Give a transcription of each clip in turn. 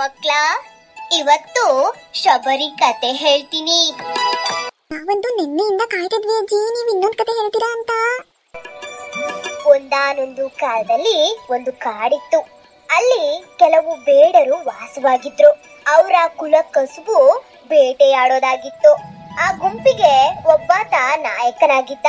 ಮಕ್ಳ ಇವತ್ತು ಶಬರಿ ಕತೆ ಹೇಳ್ತೀನಿ ನಾವಂತೂ ನಿನ್ನೆಯಿಂದ ಕಾಯ್ತಿದ್ವಿ ಅಜ್ಜಿ ನೀವು ಇನ್ನೊಂದ್ ಕತೆ ಹೇಳ್ತೀರಾ ಅಂತ ಒಂದಾನೊಂದು ಕಾಲದಲ್ಲಿ ಒಂದು ಕಾಡಿತ್ತು ಅಲ್ಲಿ ಕೆಲವು ಬೇಡರು ವಾಸವಾಗಿದ್ರು ಅವರ ಕುಲ ಕಸುಬು ಬೇಟೆಯಾಡೋದಾಗಿತ್ತು ಆ ಗುಂಪಿಗೆ ಒಬ್ಬಾತ ನಾಯಕನಾಗಿದ್ದ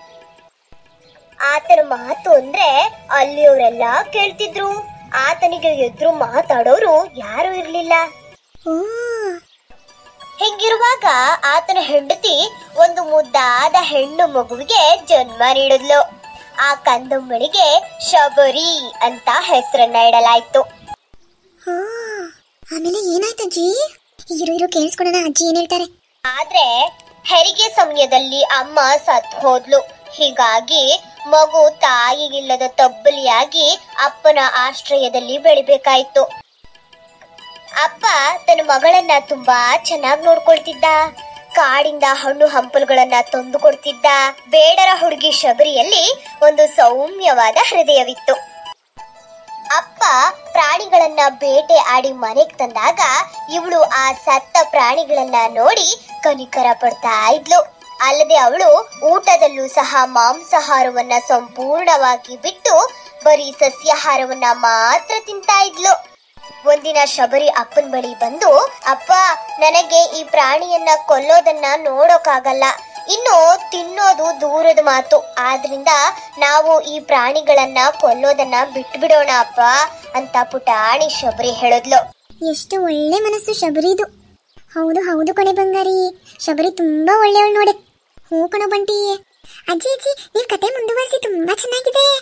ಆತನ ಮಾತು ಅಂದ್ರೆ ಅಲ್ಲಿಯವರೆಲ್ಲ ಕೇಳ್ತಿದ್ರು ಆತನಿಗೆ ಎದುರು ಮಾತಾಡೋರು ಯಾರು ಇರ್ಲಿಲ್ಲ ಓ ಹೀಗಿರುವಾಗ ಆತನ ಹೆಂಡತಿ ಒಂದು ಮುದ್ದಾದ ಹೆಣ್ಣು ಮಗುವಿಗೆ ಜನ್ಮ ನೀಡಿದ್ಲು ಆ ಕಂದಮ್ಮಳಿಗೆ ಶಬರಿ ಅಂತ ಹೆಸರನ್ನ ಇಡಲಾಯ್ತು ಹಾ ಆಮೇಲೆ ಏನಾಯ್ತು ಅಜ್ಜಿ ಇರು ಇರು ಕೇಳಿಸ್ಕೊಳೋಣ ಅಜ್ಜಿ ಏನ್ ಹೇಳ್ತಾರೆ ಆದ್ರೆ ಹೆರಿಗೆ ಸಮಯದಲ್ಲಿ ಅಮ್ಮ ಸತ್ ಹೋದ್ಲು ಹೀಗಾಗಿ ಮಗು ತಾಯಿಗಿಲ್ಲದ ತಬ್ಬಲಿಯಾಗಿ ಅಪ್ಪನ ಆಶ್ರಯದಲ್ಲಿ ಬೆಳಿಬೇಕಾಯ್ತು ಅಪ್ಪ ತನ್ನ ಮಗಳನ್ನ ತುಂಬಾ ಚೆನ್ನಾಗಿ ನೋಡ್ಕೊಳ್ತಿದ್ದ ಕಾಡಿಂದ ಹಣ್ಣು ಹಂಪಲುಗಳನ್ನ ತಂದು ಕೊಡ್ತಿದ್ದ ಬೇಡರ ಹುಡುಗಿ ಶಬರಿಯಲ್ಲಿ ಒಂದು ಸೌಮ್ಯವಾದ ಹೃದಯವಿತ್ತು ಅಪ್ಪ ಪ್ರಾಣಿಗಳನ್ನ ಬೇಟೆ ಆಡಿ ಮನೆಗ್ ತಂದಾಗ ಇವಳು ಆ ಸತ್ತ ಪ್ರಾಣಿಗಳನ್ನ ನೋಡಿ ಕನಿಕರ ಪಡ್ತಾ ಇದ್ಲು ಅಲ್ಲದೆ ಅವಳು ಊಟದಲ್ಲೂ ಸಹ ಮಾಂಸಾಹಾರವನ್ನ ಸಂಪೂರ್ಣವಾಗಿ ಬಿಟ್ಟು ಬರೀ ಸಸ್ಯಾಹಾರವನ್ನ ಮಾತ್ರ ತಿಂತಾ ಇದ್ಲು ಒಂದಿನ ಶಬರಿ ಅಪ್ಪನ ಬಳಿ ಬಂದು ಅಪ್ಪ ನನಗೆ ಈ ಪ್ರಾಣಿಯನ್ನ ಕೊಲ್ಲೋದನ್ನ ನೋಡೋಕ್ಕಾಗಲ್ಲ ಇನ್ನು ತಿನ್ನೋದು ದೂರದ ಮಾತು ಆದ್ರಿಂದ ನಾವು ಈ ಪ್ರಾಣಿಗಳನ್ನ ಕೊಲ್ಲೋದನ್ನ ಬಿಟ್ಬಿಡೋಣ ಅಪ್ಪ ಅಂತ ಪುಟಾಣಿ ಶಬರಿ ಹೇಳಿದ್ಲು ಎಷ್ಟು ಒಳ್ಳೆ ಮನಸ್ಸು ಶಬರಿದು ಹೌದು ಹೌದು ಕಣೆ ಬಂಗಾರಿ ಶಬರಿ ತುಂಬಾ ಒಳ್ಳೆಯವಳು ನೋಡೆ ಹೂ ಕಣೋ ಬಂಟಿ ಅಜ್ಜಿ ಅಜ್ಜಿ ನೀವ್ ಕತೆ ಮುಂದುವರಿಸಿ ತುಂಬಾ ಚೆನ್ನಾಗಿದೆ